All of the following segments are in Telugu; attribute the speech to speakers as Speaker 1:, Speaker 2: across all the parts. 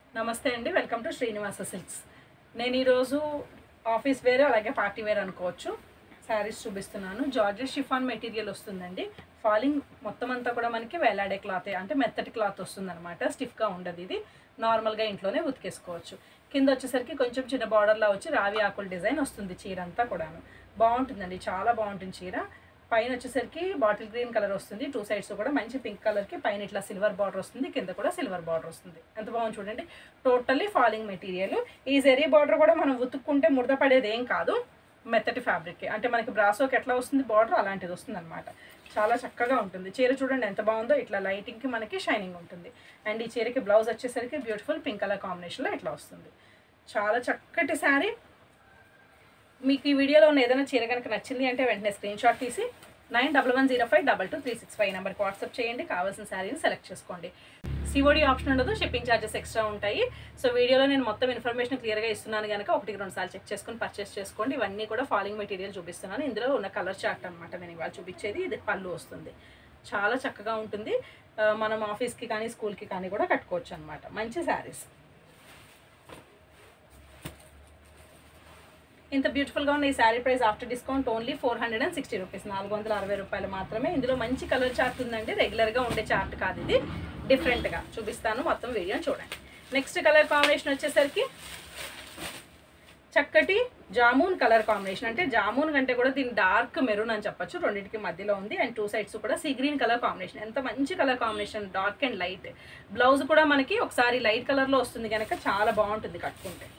Speaker 1: నమస్తే అండి వెల్కమ్ టు శ్రీనివాస సిల్క్స్ నేను ఈరోజు ఆఫీస్ వేర్ అలాగే పార్టీ వేర్ అనుకోవచ్చు శారీస్ చూపిస్తున్నాను జార్జెస్ షిఫాన్ మెటీరియల్ వస్తుందండి ఫాలింగ్ మొత్తం అంతా కూడా మనకి వేలాడే క్లాత్ అంటే మెత్తటి క్లాత్ వస్తుంది అనమాట స్టిఫ్గా ఉండదు ఇది నార్మల్గా ఇంట్లోనే ఉతికేసుకోవచ్చు కింద వచ్చేసరికి కొంచెం చిన్న బార్డర్లా వచ్చి రావి ఆకుల డిజైన్ వస్తుంది చీర అంతా కూడాను బాగుంటుందండి చాలా బాగుంటుంది చీర పైన వచ్చేసరికి బాటిల్ గ్రీన్ కలర్ వస్తుంది టూ సైడ్స్ కూడా మంచి పింక్ కలర్కి పైన ఇట్లా సిల్వర్ బార్డర్ వస్తుంది కింద కూడా సిల్వర్ బార్డర్ వస్తుంది ఎంత బాగుంది చూడండి టోటల్లీ ఫాలింగ్ మెటీరియల్ ఈ జెరీ బార్డర్ కూడా మనం ఉతుక్కుంటే ముడత పడేది ఏం కాదు మెత్తటి ఫ్యాబ్రిక్ అంటే మనకి బ్రాసోకి ఎట్లా వస్తుంది బార్డర్ అలాంటిది వస్తుంది అనమాట చాలా చక్కగా ఉంటుంది చీర చూడండి ఎంత బాగుందో ఇట్లా లైటింగ్కి మనకి షైనింగ్ ఉంటుంది అండ్ ఈ చీరకి బ్లౌజ్ వచ్చేసరికి బ్యూటిఫుల్ పింక్ కలర్ కాంబినేషన్లో ఇట్లా వస్తుంది చాలా చక్కటి శారీ మీకు ఈ వీడియోలో ఉన్న ఏదైనా చీర కనుక నచ్చింది అంటే వెంటనే స్క్రీన్ షాట్ తీసి nine double one zero five double two three six five నెంబర్కి వాట్సాప్ చేయండి కావాల్సిన శారీని సెలెక్ట్ చేసుకోండి సిఓడి ఆప్షన్ ఉండదు షిప్పింగ్ ఛార్జెస్ ఎక్స్ట్రా ఉంటాయి సో వీడియోలో నేను మొత్తం ఇన్ఫర్మేషన్ క్లియర్గా ఇస్తున్నాను కనుక ఒకటికి రెండు సార్లు చెక్ చేసుకొని పర్చేస్ చేసుకోండి ఇవన్నీ కూడా ఫాలింగ్ మెటీరియల్ చూపిస్తున్నాను ఇందులో ఉన్న కలర్ చార్ట్ అనమాట నేను ఇవాళ చూపించేది ఇది పళ్ళు వస్తుంది చాలా చక్కగా ఉంటుంది ఆ, మనం ఆఫీస్కి కానీ స్కూల్కి కానీ కూడా కట్టుకోవచ్చు అనమాట మంచి శారీస్ ఇంత బ్యూటిఫుల్గా ఉన్న ఈ sari price after discount only four hundred and sixty rupees నాలుగు వందల అరవై రూపాయలు మాత్రమే ఇందులో మంచి కలర్ చార్ట్ ఉందండి రెగ్యులర్గా ఉండే చార్ట్ కాదు ఇది డిఫరెంట్గా చూపిస్తాను మొత్తం వీడియో చూడండి నెక్స్ట్ కలర్ కాంబినేషన్ వచ్చేసరికి చక్కటి జామూన్ కలర్ కాంబినేషన్ అంటే జామూన్ కంటే కూడా దీని డార్క్ మెరూన్ అని చెప్పొచ్చు రెండింటికి మధ్యలో ఉంది అండ్ టూ సైడ్స్ కూడా సీ గ్రీన్ కలర్ కాంబినేషన్ ఎంత మంచి colour combination dark and light blouse కూడా మనకి ఒకసారి లైట్ కలర్లో వస్తుంది కనుక చాలా బాగుంటుంది కట్టుకుంటే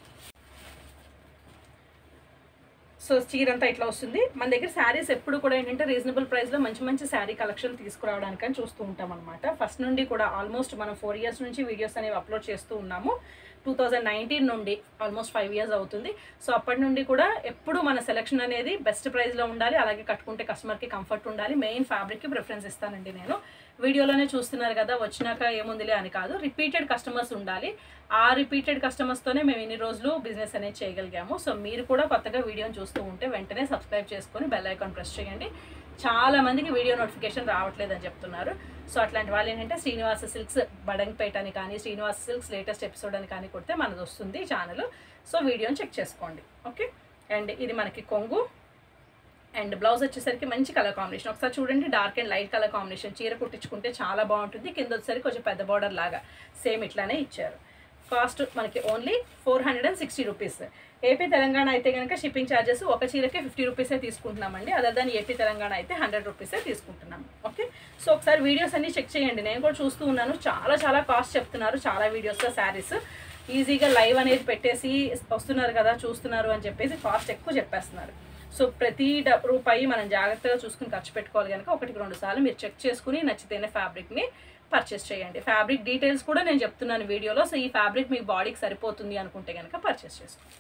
Speaker 1: సో చీర అంతా ఇట్లా వస్తుంది మన దగ్గర శారీస్ ఎప్పుడు కూడా ఏంటంటే రీజనబుల్ ప్రైస్లో మంచి మంచి శారీ కలెక్షన్ తీసుకురావడానికి అని చూస్తూ ఉంటాం అనమాట ఫస్ట్ నుండి కూడా ఆల్మోస్ట్ మనం ఫోర్ ఇయర్స్ నుంచి వీడియోస్ అనేవి అప్లోడ్ చేస్తూ ఉన్నాము టూ థౌజండ్ నైన్టీన్ నుండి ఆల్మోస్ట్ ఫైవ్ ఇయర్స్ అవుతుంది సో అప్పటి నుండి కూడా ఎప్పుడు మన సెలెక్షన్ అనేది బెస్ట్ ప్రైస్లో ఉండాలి అలాగే కట్టుకుంటే కస్టమర్కి కంఫర్ట్ ఉండాలి మెయిన్ ఫ్యాబ్రిక్కి ప్రిఫరెన్స్ ఇస్తానండి నేను వీడియోలోనే చూస్తున్నారు కదా వచ్చినాక ఏముందిలే అని కాదు రిపీటెడ్ కస్టమర్స్ ఉండాలి ఆ రిపీటెడ్ కస్టమర్స్తోనే మేము ఇన్ని రోజులు బిజినెస్ అనేది చేయగలిగాము సో మీరు కూడా కొత్తగా వీడియోని చూస్తూ ఉంటే వెంటనే సబ్స్క్రైబ్ చేసుకొని బెల్ ఐకాన్ ప్రెస్ చేయండి చాలా మందికి వీడియో నోటిఫికేషన్ రావట్లేదు అని చెప్తున్నారు సో అట్లాంటి వాళ్ళు ఏంటంటే శ్రీనివాస సిల్క్స్ బడంగ్పేట అని కానీ శ్రీనివాస సిల్క్స్ లేటెస్ట్ ఎపిసోడ్ అని కానీ కొడితే మనది వస్తుంది ఛానల్ సో వీడియోని చెక్ చేసుకోండి ఓకే అండ్ ఇది మనకి కొంగు అండ్ బ్లౌజ్ వచ్చేసరికి మంచి కలర్ కాంబినేషన్ ఒకసారి చూడండి dark and light colour combination చీర కుట్టించుకుంటే చాలా బాగుంటుంది కింద వచ్చేసరికి కొంచెం పెద్ద బార్డర్ లాగా సేమ్ ఇట్లానే ఇచ్చారు కాస్ట్ మనకి only four hundred and sixty rupees AP Telangana అయితే కనుక షిప్పింగ్ ఛార్జెస్ ఒక చీరకి ఫిఫ్టీ రూపీసే తీసుకుంటున్నామండి అదర్ దాని ఏపీ తెలంగాణ అయితే హండ్రెడ్ రూపీసే తీసుకుంటున్నాం ఓకే సో ఒకసారి వీడియోస్ అన్ని చెక్ చేయండి నేను కూడా చూస్తూ ఉన్నాను చాలా చాలా కాస్ట్ చెప్తున్నారు చాలా వీడియోస్లో శారీస్ ఈజీగా లైవ్ అనేది పెట్టేసి వస్తున్నారు కదా చూస్తున్నారు అని చెప్పేసి కాస్ట్ ఎక్కువ చెప్పేస్తున్నారు సో ప్రతి డ- రూపాయి మనం జాగ్రత్తగా చూసుకుని ఖర్చు పెట్టుకోవాలి కనుక ఒకటికి రెండు సార్లు మీరు చెక్ చేసుకుని నచ్చితేనే ఫ్యాబ్రిక్ని పర్చేస్ చేయండి ఫ్యాబ్రిక్ డీటెయిల్స్ కూడా నేను చెప్తున్నాను వీడియోలో సో ఈ ఫ్యాబ్రిక్ మీకు బాడీకి సరిపోతుంది అనుకుంటే కనుక పర్చేస్ చేసుకోండి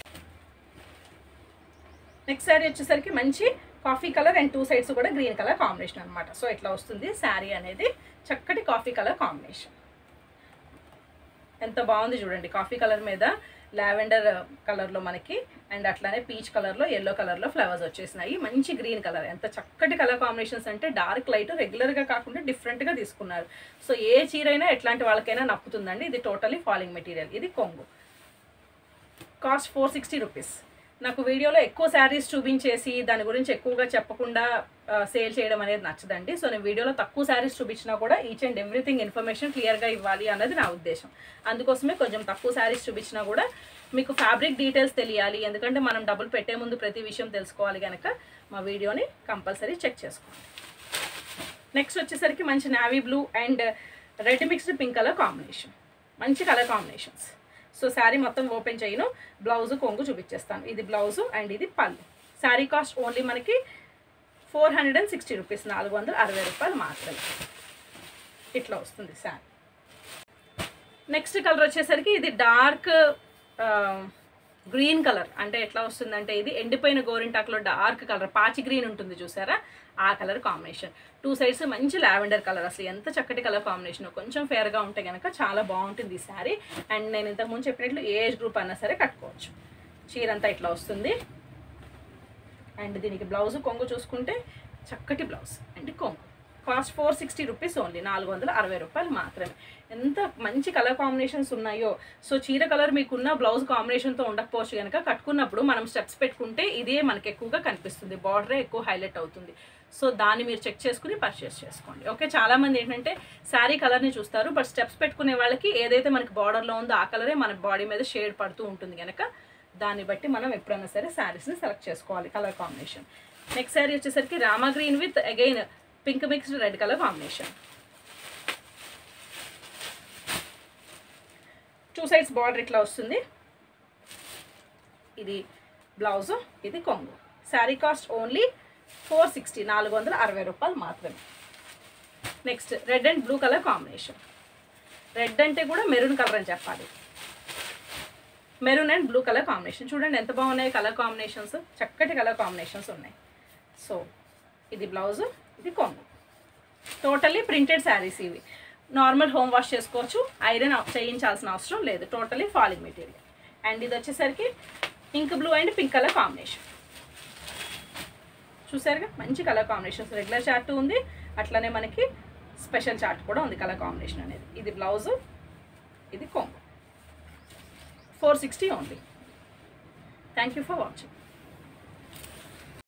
Speaker 1: నెక్స్ట్ శారీ వచ్చేసరికి మంచి coffee colour and two sides కూడా గ్రీన్ కలర్ కాంబినేషన్ అనమాట సో ఇట్లా వస్తుంది శారీ అనేది చక్కటి కాఫీ కలర్ కాంబినేషన్ ఎంత బాగుంది చూడండి కాఫీ కలర్ మీద లావెండర్ కలర్లో మనకి అండ్ అట్లానే పీచ్ కలర్లో ఎల్లో కలర్లో ఫ్లవర్స్ వచ్చేసినాయి మంచి గ్రీన్ కలర్ ఎంత చక్కటి కలర్ కాంబినేషన్స్ అంటే డార్క్ లైట్ రెగ్యులర్గా కాకుండా డిఫరెంట్గా తీసుకున్నారు సో ఏ చీర అయినా ఎట్లాంటి వాళ్ళకైనా నప్పుతుందండి ఇది టోటలీ ఫాలింగ్ మెటీరియల్ ఇది కొంగు కాస్ట్ ఫోర్ సిక్స్టీ రూపీస్ నాకు వీడియోలో ఎక్కువ శారీస్ చూపించేసి దాని గురించి ఎక్కువగా చెప్పకుండా సేల్ చేయడం అనేది నచ్చదండి సో నేను వీడియోలో తక్కువ శారీస్ చూపించినా కూడా ఈచ్ అండ్ ఎవ్రీథింగ్ ఇన్ఫర్మేషన్ క్లియర్గా ఇవ్వాలి అన్నది నా ఉద్దేశం అందుకోసమే కొంచెం తక్కువ శారీస్ చూపించినా కూడా మీకు ఫ్యాబ్రిక్ డీటెయిల్స్ తెలియాలి ఎందుకంటే మనం డబ్బులు పెట్టే ముందు ప్రతి విషయం తెలుసుకోవాలి కనుక మా వీడియోని కంపల్సరీ చెక్ చేసుకోండి నెక్స్ట్ వచ్చేసరికి మంచి navy blue and red mixed pink colour combination మంచి కలర్ కాంబినేషన్స్ సో శారీ మొత్తం ఓపెన్ చేయను బ్లౌజ్ కొంగు చూపించేస్తాను ఇది బ్లౌజు అండ్ ఇది పళ్ళు శారీ కాస్ట్ ఓన్లీ మనకి four hundred and sixty rupees నాలుగు వందల అరవై రూపాయలు మాత్రమే ఇట్లా వస్తుంది శారీ నెక్స్ట్ కలర్ వచ్చేసరికి ఇది డార్క్ గ్రీన్ కలర్ అంటే ఎట్లా వస్తుందంటే ఇది ఎండిపోయిన గోరింటాకులో డార్క్ కలర్ పాచి గ్రీన్ ఉంటుంది చూసారా ఆ కలర్ కాంబినేషన్ టూ సైడ్స్ మంచి లావెండర్ కలర్ అసలు ఎంత చక్కటి కలర్ కాంబినేషన్ కొంచెం ఫేర్గా ఉంటే కనుక చాలా బాగుంటుంది ఈ శారీ అండ్ నేను ఇంతకుముందు చెప్పినట్లు ఏ ఏజ్ గ్రూప్ అయినా సరే కట్టుకోవచ్చు చీర అంతా ఇట్లా వస్తుంది అండ్ దీనికి బ్లౌజ్ కొంగు చూసుకుంటే చక్కటి బ్లౌజ్ అండ్ కొంగు cost four sixty rupees only నాలుగు వందల అరవై రూపాయలు మాత్రమే ఎంత మంచి కలర్ కాంబినేషన్స్ ఉన్నాయో సో చీర కలర్ మీకున్న బ్లౌజ్ కాంబినేషన్తో ఉండకపోవచ్చు కనుక కట్టుకున్నప్పుడు మనం స్టెప్స్ పెట్టుకుంటే ఇదే మనకి ఎక్కువగా కనిపిస్తుంది బార్డరే ఎక్కువ హైలైట్ అవుతుంది సో దాన్ని మీరు చెక్ చేసుకుని పర్చేస్ చేసుకోండి ఓకే చాలా మంది ఏంటంటే శారీ కలర్ని చూస్తారు బట్ స్టెప్స్ పెట్టుకునే వాళ్ళకి ఏదైతే మనకి బార్డర్లో ఉందో ఆ కలరే మన బాడీ మీద షేడ్ పడుతూ ఉంటుంది కనుక దాన్ని బట్టి మనం ఎప్పుడైనా సరే శారీస్ని సెలెక్ట్ చేసుకోవాలి కలర్ కాంబినేషన్ నెక్స్ట్ శారీ వచ్చేసరికి Rama green with again pink mixed red colour combination two sides border ఇట్లా వస్తుంది ఇది బ్లౌజ్ ఇది కొంగు sari cost only four sixty నాలుగు వందల అరవై రూపాయలు మాత్రమే next red and blue colour combination red అంటే కూడా మెరూన్ కలర్ అని చెప్పాలి maroon and blue colour combination చూడండి ఎంత బాగున్నాయి కలర్ కాంబినేషన్స్ చక్కటి కలర్ కాంబినేషన్స్ ఉన్నాయి సో ఇది బ్లౌజ్ ఇది కొంగు టోటల్లీ ప్రింటెడ్ శారీస్ ఇవి నార్మల్ హోమ్ వాష్ చేసుకోవచ్చు ఐరన్ చేయించాల్సిన అవసరం లేదు టోటలీ ఫాలింగ్ మెటీరియల్ అండ్ ఇది వచ్చేసరికి pink blue and pink colour combination చూసారుగా మంచి కలర్ కాంబినేషన్స్ రెగ్యులర్ చార్ట్ ఉంది అట్లనే మనకి స్పెషల్ చార్ట్ కూడా ఉంది కలర్ కాంబినేషన్ అనేది ఇది బ్లౌజ్ ఇది కొంగు four sixty only thank you for watching